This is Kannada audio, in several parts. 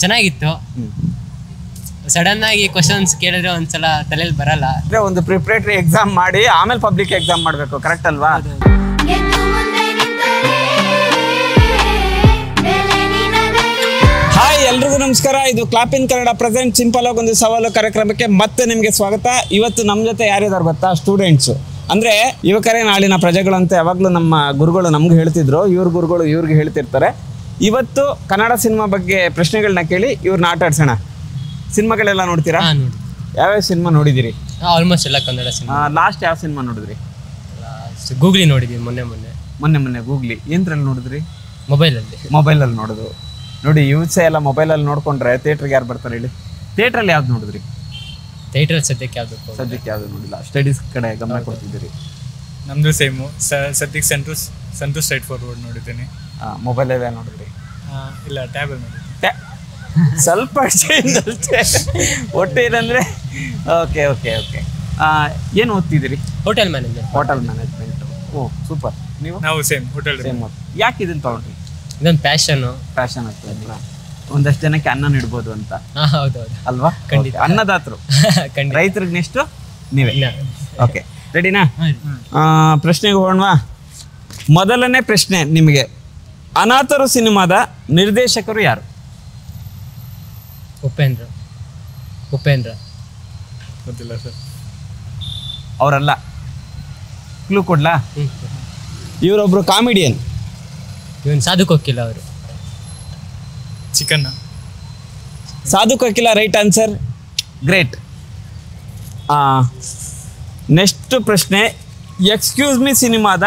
ಚೆನ್ನಾಗಿತ್ತು ಸಡನ್ ಆಗಿ ಕ್ವಶನ್ಸ್ ಕೇಳಿದ್ರೆ ಒಂದ್ಸಲ ತಲೆಯಲ್ಲಿ ಬರಲ್ಲ ಅಂದ್ರೆ ಒಂದು ಪ್ರಿಪ್ರೇಟರಿ ಎಕ್ಸಾಮ್ ಮಾಡಿ ಆಮೇಲೆ ಪಬ್ಲಿಕ್ ಎಕ್ಸಾಮ್ ಮಾಡಬೇಕು ಕರೆಕ್ಟ್ ಅಲ್ವಾ ಎದ್ದು ಮುಂದೆ ನಿಂತರೆ ಬೆಲೆ ನಿನಗಯ್ಯ ಹಾಯ್ ಎಲ್ರಿಗೂ ನಮಸ್ಕಾರ ಇದು clap in Kannada present simple ಆಗಿ ಒಂದು ಸವಾಲು ಕಾರ್ಯಕ್ರಮಕ್ಕೆ ಮತ್ತೆ ನಿಮಗೆ ಸ್ವಾಗತ ಇವತ್ತು ನಮ್ಮ ಜೊತೆ ಯಾರಿದ್ದಾರೆ ಗೊತ್ತಾ ಸ್ಟೂಡೆಂಟ್ಸು ಅಂದ್ರೆ ಯುವಕರೇ ನಾಳಿನ ಪ್ರಜೆಗಳು ಅಂತ ಯಾವಾಗಲೂ ನಮ್ಮ ಗುರುಗಳು ನಮ್ಗೆ ಹೇಳ್ತಿದ್ರು ಇವ್ರ ಗುರುಗಳು ಇವ್ರಿಗೆ ಹೇಳ್ತಿರ್ತಾರೆ ಇವತ್ತು ಕನ್ನಡ ಸಿನಿಮಾ ಬಗ್ಗೆ ಪ್ರಶ್ನೆಗಳನ್ನ ಕೇಳಿ ಇವ್ರನ್ನ ಆಟ ಆಡ್ಸೋಣ ಸಿನಿಮಾಗಳೆಲ್ಲ ನೋಡ್ತೀರಾ ಹಾ ನೋಡಿ ಯಾವ್ಯಾವ ಸಿನಿಮಾ ನೋಡಿದಿರಿ ಆಲ್ಮೋಸ್ಟ್ ಎಲ್ಲ ಕನ್ನಡ ಸಿನಿಮಾ ಲಾಸ್ಟ್ ಯಾವ ಸಿನಿಮಾ ನೋಡಿದ್ರಿ ಗೂಗ್ಲಿ ನೋಡಿದ್ವಿ ಮೊನ್ನೆ ಮೊನ್ನೆ ಮೊನ್ನೆ ಮೊನ್ನೆ ಗೂಗ್ಲಿ ಏನ್ರಲ್ಲಿ ನೋಡಿದ್ರಿ ಮೊಬೈಲಲ್ಲಿ ಮೊಬೈಲಲ್ಲಿ ನೋಡೋದು ನೋಡಿ ಯೂತ್ಸೆ ಎಲ್ಲ ಮೊಬೈಲಲ್ಲಿ ನೋಡ್ಕೊಂಡ್ರೆ ಥಿಯೇಟ್ರಿಗೆ ಯಾರು ಬರ್ತಾರೆ ಹೇಳಿ ಥಿಯೇಟ್ರಲ್ಲಿ ಯಾವ್ದು ನೋಡಿದ್ರಿ ಥಿಯೇಟರ್ ಸದ್ಯಕ್ಕೆ ಯಾವ್ದಕ್ಕೂ ಸದ್ಯಕ್ಕೆ ಯಾವ್ದು ನೋಡಿಲ್ಲ ಸ್ಟಡೀಸ್ ಕಡೆ ಗಮನ ಕೊಡ್ತಿದ್ದೀರಿ ನಮ್ಮದು ಸೇಮು ಸದ್ಯಕ್ಕೆ ಸೆಂಟ್ರಸ್ ಸೆಂಟ್ರಸ್ ಸ್ಟ್ರೈಟ್ ಫಾರ್ವರ್ಡ್ ನೋಡಿದ್ದೀನಿ ಮೊಬೈಲಲ್ಲೇ ನೋಡಿದ್ರಿ ಆ, ಇಲ್ಲ ಟ್ಯಾಬಲ್ ನೋಡಿದ್ದೀನಿ ಟ್ಯಾ- ಸ್ವಲ್ಪ ಚೇಂಜ್ ಅಷ್ಟೇ ಒಟ್ಟು ಏನಂದ್ರೆ ಓಕೆ ಓಕೆ ಓಕೆ ಏನು ಓದ್ತಿದ್ದೀರಿ hotel management hotel management oh super ನೀವು ನಾವು ಸೇಮ್ ಹೋಟೆಲ್ ಸೇಮ್ ಯಾಕೆ ಇದನ್ನ ತಗೊಂಡ್ರಿ ಇದೊಂದು ಪ್ಯಾಷನು ಫ್ಯಾಷನ್ ಆಗ್ತದೆ ಒಂದಷ್ಟು ಜನಕ್ಕೆ ಅನ್ನ ನೀಡ್ಬೋದು ಅಂತ ಹಾ ಹೌದೌದು ಅಲ್ವಾ ಖಂಡಿತ. Okay. ಅನ್ನದಾತರು ಖಂಡಿತ ರೈತರಿಗೆ ನೆಕ್ಸ್ಟ್ ನೀವೇ ಇಲ್ಲ. ಓಕೆ ರೆಡಿನಾ ಹಾ ರೀ. ಪ್ರಶ್ನೆಗೆ ಹೋಗೋಣವಾ ಮೊದಲನೇ ಪ್ರಶ್ನೆ ನಿಮಗೆ ಅನಾಥರು ಸಿನಿಮಾದ ನಿರ್ದೇಶಕರು ಯಾರು ಉಪೇಂದ್ರ ಉಪೇಂದ್ರ ಗೊತ್ತಿಲ್ಲ ಸರ್ ಅವರಲ್ಲ ಕ್ಲೂ ಕೊಡ್ಲಾ ಹ್ಮ್ ಇವರೊಬ್ರು ಕಾಮಿಡಿಯನ್ ಇವನ್ ಸಾಧುಕ್ ಹೋಗಿಲ್ಲ ಅವರು ಚಿಕನ್ Sadhu Kokila right answer great next ಪ್ರಶ್ನೆ ಎಕ್ಸ್ಕ್ಯೂಸ್ ಮಿ ಸಿನಿಮಾದ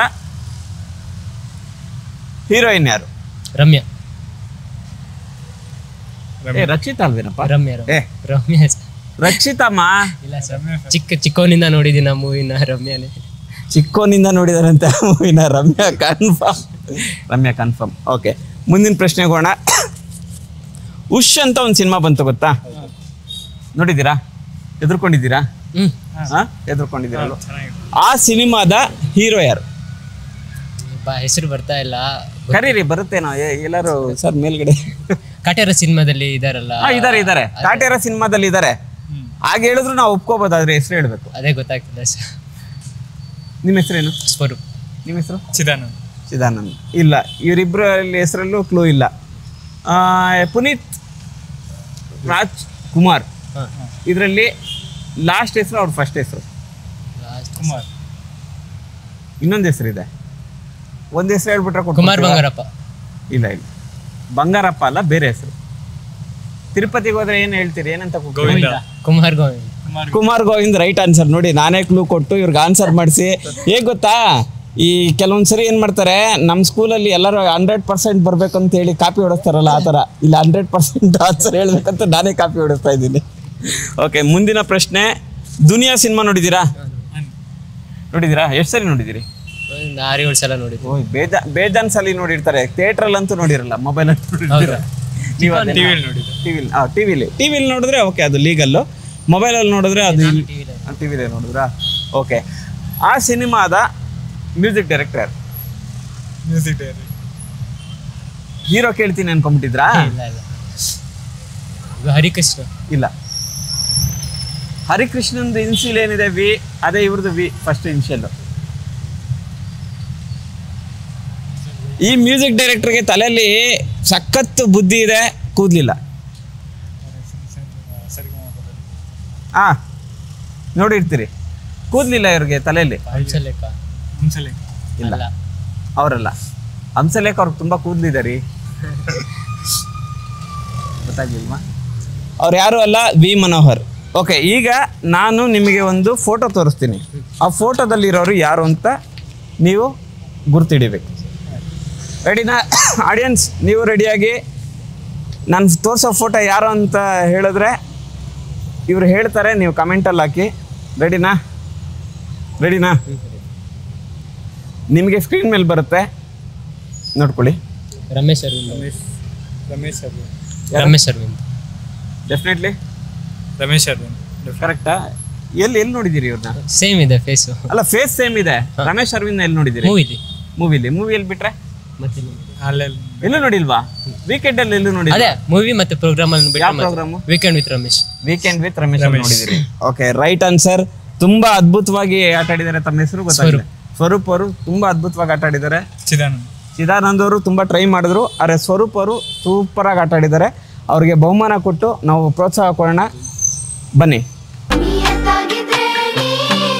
ಹೀರೋಯಿನ್ ಯಾರು ರಮ್ಯಾ ಏ ರಕ್ಷಿತಾ ಅಲ್ವೇನಪ್ಪ ರಮ್ಯಾ ಏ ರಮ್ಯಾ ರಮ್ಯಾ sir. ರಕ್ಷಿತಮ್ಮ ಇಲ್ಲ ಸರ್ ಚಿಕ್ಕ ಚಿಕ್ಕವನಿಂದ ನೋಡಿದ್ದೀನಿ ಆ ಮೂವಿನ ರಮ್ಯಾನೇ ಚಿಕ್ಕೋನಿಂದ ನೋಡಿದಾರಂತೆ ಮೂವಿನ Ramya confirm Ramya confirm okay ಮುಂದಿನ ಪ್ರಶ್ನೆಗೆ ಹೋಗೋಣ ಉಶ್ ಅಂತ ಒಂದು ಸಿನಿಮಾ ಬಂತು ಗೊತ್ತಾ ನೋಡಿದ್ದೀರಾ ಎದುರ್ಕೊಂಡಿದ್ದೀರಾ ಹ್ಮ್ ಹಾ ಎದುರ್ಕೊಂಡಿದ್ದೀರಲ್ವ ಚೆನ್ನಾಗಿದೆ ಆ ಸಿನಿಮಾದ ಹೀರೋ ಯಾರು ಬಾ ಹೆಸರು ಬರ್ತಾ ಇಲ್ಲ ಕರೀರಿ ಬರುತ್ತೇನೋ ಎ- ಎಲ್ಲರೂ ಸರ್ ಮೇಲ್ಗಡೆ ಕಾಟೇರ ಸಿನಿಮಾದಲ್ಲಿ ಇದಾರಲ್ಲ ಹಾ ಇದಾರೆ ಇದಾರೆ ಕಾಟೇರ ಸಿನಿಮಾದಲ್ಲಿ ಇದಾರೆ ಹಾಗೆ ಹೇಳಿದ್ರು ನಾವು ಒಪ್ಕೋಬೋದು ಆದ್ರೆ ಹೆಸರು ಹೇಳ್ಬೇಕು ಅದೇ ಗೊತ್ತಾಗ್ತಿಲ್ಲ ಸರ್ ನಿಮ್ಮ ಹೆಸರೇನು ಸ್ವರೂಪ್ ನಿಮ್ಮ ಹೆಸರು ಚಿದಾನಂದ್ ಚಿದಾನಂದ್ ಇಲ್ಲ ಇವರಿಬ್ಬರಲ್ಲಿ ಹೆಸರಲ್ಲೂ ಕ್ಲೂ ಇಲ್ಲ ಆ, ಪುನೀತ್ ರಾಜ್ ಕುಮಾರ್ ಹಾ ಇದರಲ್ಲಿ ಲಾಸ್ಟ್ ಹೆಸರು ಅವ್ರ ಫಸ್ಟ್ ಹೆಸರು ಲಾಸ್ಟ್ ಕುಮಾರ್ ಇನ್ನೊಂದು ಹೆಸರಿದೆ ಒಂದು ಹೆಸರು ಹೇಳ್ಬಿಟ್ರೆ ಕೊಟ್ಬಿಡ್ತೀರಾ? ಕುಮಾರ್ ಬಂಗಾರಪ್ಪ ಇಲ್ಲ ಇಲ್ಲ ಬಂಗಾರಪ್ಪ ಅಲ್ಲ ಬೇರೆ ಹೆಸರು ತಿರುಪತಿಗೆ ಹೋದ್ರೆ ಏನು ಹೇಳ್ತೀರಿ ಏನಂತ ಕೂಗ್ತೀರಿ? ಗೋವಿಂದ ಕುಮಾರ್ ಗೋವಿಂದ್ ಕುಮಾರ್ ಕುಮಾರ್ ಗೋವಿಂದ್ ರೈಟ್ ಆನ್ಸರ್ ನೋಡಿ ನಾನೇ ಕ್ಲೂ ಕೊಟ್ಟು ಇವ್ರಿಗೆ ಆನ್ಸರ್ ಮಾಡಿಸಿ ಹೇಗೆ ಗೊತ್ತಾ ಈ ಕೆಲವೊಂದ್ಸರಿ ಏನು ಮಾಡ್ತಾರೆ ನಮ್ಮ ಸ್ಕೂಲಲ್ಲಿ ಎಲ್ಲರೂ ಹಂಡ್ರೆಡ್ ಪರ್ಸೆಂಟ್ ಬರ್ಬೇಕಂತ ಹೇಳಿ ಕಾಪಿ ಹೊಡಿಸ್ತಾರಲ್ಲ ಆ ಥರ ಇಲ್ಲ ಹಂಡ್ರೆಡ್ ಪರ್ಸೆಂಟ್ ಆನ್ಸರ್ ಹೇಳ್ಬೇಕಂತ ನಾನೇ ಕಾಪಿ ಹೊಡಿಸ್ತಾ ಇದ್ದೀನಿ ಓಕೆ ಮುಂದಿನ ಪ್ರಶ್ನೆ ದುನಿಯಾ ಸಿನಿಮಾ ನೋಡಿದ್ದೀರಾ ನೋಡಿದ್ದೀರಾ ಎಷ್ಟು ಸರಿ ನೋಡಿದ್ದೀರಿ ಒಂದು ಆರು ಏಳು ಸಲ ನೋಡಿದ್ವಿ ಓಯ್ ಬೇಜಾ ಬೇಜಾನ್ ಸಲ ನೋಡಿರ್ತಾರೆ ಥಿಯೇಟ್ರಲ್ಲಂತೂ ನೋಡಿರಲ್ಲ ಮೊಬೈಲಲ್ಲಿ ನೋಡಿರ್ತೀರ ಹೌದಾ? ನೀವು ಟಿವಿಯಲ್ಲಿ ನೋಡಿದ್ದೆ ಟಿವಿಲಿ ಹಾಂ ಟಿವಿಲಿ ಟಿವಿಲಿ ನೋಡಿದ್ರೆ ಓಕೆ ಅದು ಲೀಗಲ್ಲು ಮೊಬೈಲಲ್ಲಿ ನೋಡಿದ್ರೆ ಅದು ಟಿವಿಲೇ ನೋಡಿದ್ರಾ ಓಕೆ ಆ ಸಿನಿಮಾದ ಮ್ಯೂಸಿಕ್ ಡೈರೆಕ್ಟರ್ ಮ್ಯೂಸಿಕ್ ಡೈರಿ ಹೀರೋ ಕೇಳ್ತೀನಿ ಅನ್ಕೊಂಬಿಟ್ಟಿದ್ರಾ ಇಲ್ಲ ಇಲ್ಲ ಇದು ಹರಿಕೃಷ್ಣ ಇಲ್ಲ ಹರಿಕೃಷ್ಣನ್ದು ಇನ್ಸಿಲ್ ಏನಿದೆ ವಿ ಅದೇ ಇವ್ರದ್ದು ವಿ ಫಸ್ಟ್ ಇನ್ಷಿಯಲ್ ಈ ಮ್ಯೂಸಿಕ್ ಡೈರೆಕ್ಟರ್ಗೆ ತಲೆಯಲ್ಲಿ ಸಖತ್ತು ಬುದ್ಧಿ ಇದೆ ಕೂದಲಿಲ್ಲ ಸರಿ ಆ ನೋಡಿರ್ತೀರಿ ಕೂದಲಿಲ್ಲ ಇವ್ರಿಗೆ ತಲೆಯಲ್ಲಿ ಹಂಸಲೇಖ ಒಂದ್ಸಲಿ ಇಲ್ಲ ಅಲ್ಲ ಅವರಲ್ಲ ಹಂಸಲೇಖ ಅವ್ರಿಗೆ ತುಂಬ ಕೂದಲಿದೆ ರೀ ಗೊತ್ತಾಗ್ಲಿಲ್ವಾ ಅವ್ರು ಯಾರು ಅಲ್ಲ ವಿ ಮನೋಹರ್ ಓಕೆ ಈಗ ನಾನು ನಿಮಗೆ ಒಂದು ಫೋಟೋ ತೋರಿಸ್ತೀನಿ ಆ ಫೋಟೋದಲ್ಲಿರೋರು ಯಾರು ಅಂತ ನೀವು ಗುರ್ತಿಡಿಬೇಕು ರೆಡಿನಾ ಆಡಿಯನ್ಸ್ ನೀವು ರೆಡಿಯಾಗಿ ನಾನು ತೋರಿಸೋ ಫೋಟೋ ಯಾರು ಅಂತ ಹೇಳಿದ್ರೆ ಇವ್ರು ಹೇಳ್ತಾರೆ ನೀವು ಕಮೆಂಟಲ್ಲಿ ಹಾಕಿ ರೆಡಿನಾ ರೆಡಿನಾ ನಿಮಗೆ ಸ್ಕ್ರೀನ್ ಮೇಲೆ ಬರುತ್ತೆ ನೋಡ್ಕೊಳ್ಳಿ ರಮೇಶ್ ಅರವಿಂದ್ ರಮೇಶ್ ರಮೇಶ್ ಅರವಿಂದ್ ರಮೇಶ್ ಅರವಿಂದ್ ಡೆಫಿನೆಟ್ಲಿ ರಮೇಶ್ ಅರವಿಂದ್ ಕರೆಕ್ಟಾ ಎಲ್ಲಿ ಎಲ್ಲಿ ನೋಡಿದ್ದೀರಿ ಇವ್ರನ್ನ ಸೇಮ್ ಇದೆ ಫೇಸು ಅಲ್ಲ ಫೇಸ್ ಸೇಮ್ ಇದೆ ರಮೇಶ್ ಅರವಿಂದ್ ಎಲ್ಲಿ ನೋಡಿದ್ದೀರಿ ಮೂವಿಲಿ ಮೂವಿಲಿ ಮೂವಿಯಲ್ಲಿ ಬಿಟ್ರೆ ಮತ್ತೆ ಅಲ್ಲೆಲ್ಲ ಎಲ್ಲೂ ನೋಡಿಲ್ವಾ ವೀಕೆಂಡ್ ಅಲ್ಲಿ ಎಲ್ಲೂ ನೋಡಿ ಅದೇ ಮೂವಿ ಮತ್ತೆ ಪ್ರೋಗ್ರಾಮ್ ಅಲ್ಲಿ ಯಾವ ಬಿಟ್ಟು program Weekend with Ramesh Weekend with Ramesh ಅವ್ರು ನೋಡಿದಿರಿ ಓಕೆ ರೈಟ್ ಆನ್ಸರ್ ತುಂಬಾ ಅದ್ಭುತವಾಗಿ ಆಟ ಆಡಿದ್ದಾರೆ ತಮ್ಮ ಹೆಸರು ಗೊತ್ತಾಗಿದೆ ಸ್ವರೂಪ್ ಅವರು ತುಂಬಾ ಅದ್ಭುತವಾಗಿ ಆಟ ಆಡಿದ್ದಾರೆ ಚಿದಾನಂದ್ ಚಿದಾನಂದ್ ಅವರು ತುಂಬಾ ಟ್ರೈ ಮಾಡಿದ್ರು ಆದರೆ ಸ್ವರೂಪ್ ಅವರು ಸೂಪರ್ ಆಗಿ ಆಟ ಆಡಿದ್ದಾರೆ ಅವ್ರಿಗೆ ಬಹುಮಾನ ಕೊಟ್ಟು ನಾವು ಪ್ರೋತ್ಸಾಹ ಕೊಡೋಣ ಬನ್ನಿ ನಿಯತ್ತಾಗಿದ್ರೆ ನೀ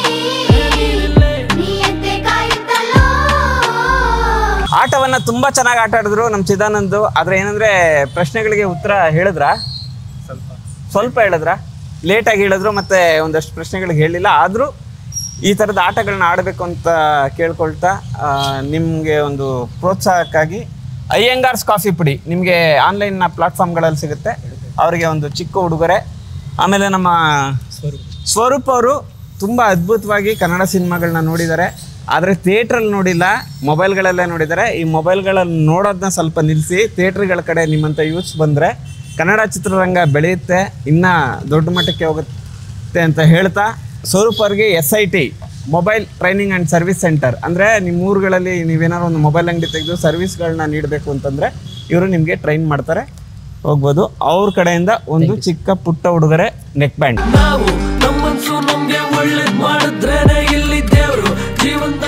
ನಿಯತ್ತೆ ಕಾಯುತ್ತಲೋ ಆಟವನ್ನ ತುಂಬಾ ಚೆನ್ನಾಗಿ ಆಟ ಆಡಿದ್ರು ನಮ್ಮ ಚಿದಾನಂದ್ ಆದ್ರೆ ಏನಂದ್ರೆ ಪ್ರಶ್ನೆಗಳಿಗೆ ಉತ್ತರ ಹೇಳಿದ್ರ ಸ್ವಲ್ಪ ಸ್ವಲ್ಪ ಹೇಳಿದ್ರ ಲೇಟಾಗಿ ಹೇಳಿದ್ರು ಮತ್ತೆ ಒಂದಷ್ಟು ಪ್ರಶ್ನೆಗಳಿಗೆ ಹೇಳಿಲ್ಲ ಆದರೂ ಈ ಥರದ ಆಟಗಳನ್ನ ಆಡಬೇಕು ಅಂತ ಕೇಳ್ಕೊಳ್ತಾ ನಿಮಗೆ ಒಂದು ಪ್ರೋತ್ಸಾಹಕ್ಕಾಗಿ ಅಯ್ಯಂಗಾರ್ಸ್ ಕಾಫಿ ಪುಡಿ ನಿಮಗೆ ಆನ್ಲೈನ್ನ ಪ್ಲಾಟ್ಫಾರ್ಮ್ಗಳಲ್ಲಿ ಸಿಗುತ್ತೆ ಅವರಿಗೆ ಒಂದು ಚಿಕ್ಕ ಉಡುಗೊರೆ ಆಮೇಲೆ ನಮ್ಮ ಸ್ವರೂಪ್ ಅವರು ತುಂಬ ಅದ್ಭುತವಾಗಿ ಕನ್ನಡ ಸಿನಿಮಾಗಳನ್ನ ನೋಡಿದ್ದಾರೆ ಆದರೆ ಥಿಯೇಟ್ರಲ್ಲಿ ನೋಡಿಲ್ಲ ಮೊಬೈಲ್ಗಳಲ್ಲೇ ನೋಡಿದ್ದಾರೆ ಈ ಮೊಬೈಲ್ಗಳಲ್ಲಿ ನೋಡೋದನ್ನ ಸ್ವಲ್ಪ ನಿಲ್ಲಿಸಿ ಥಿಯೇಟ್ರ್ಗಳ ಕಡೆ ನಿಮ್ಮಂಥ ಯೂತ್ಸ್ ಬಂದರೆ ಕನ್ನಡ ಚಿತ್ರರಂಗ ಬೆಳೆಯುತ್ತೆ ಇನ್ನೂ ದೊಡ್ಡ ಮಟ್ಟಕ್ಕೆ ಹೋಗುತ್ತೆ ಅಂತ ಹೇಳ್ತಾ ಸ್ವರೂಪ್ ಅವ್ರಿಗೆ S I T mobile training and service centre ಅಂದರೆ ನಿಮ್ಮ ಊರುಗಳಲ್ಲಿ ನೀವೇನಾದ್ರು ಒಂದು ಮೊಬೈಲ್ ಅಂಗಡಿ ತೆಗೆದು ಸರ್ವಿಸ್ಗಳನ್ನ ನೀಡಬೇಕು ಅಂತಂದರೆ ಇವರು ನಿಮಗೆ ಟ್ರೈನ್ ಮಾಡ್ತಾರೆ ಹೋಗ್ಬೋದು ಅವ್ರ ಕಡೆಯಿಂದ ಒಂದು ಚಿಕ್ಕ ಪುಟ್ಟ ಉಡುಗೊರೆ ನೆಕ್ ಬ್ಯಾಂಡ್ ನಾವು ನಮ್ಮನ್ಸು ನಮ್ಗೆ ಒಳ್ಳೇದ್ ಮಾಡಿದ್ರೇನೆ ಇಲ್ಲಿ ದೇವ್ರು ಜೀವನ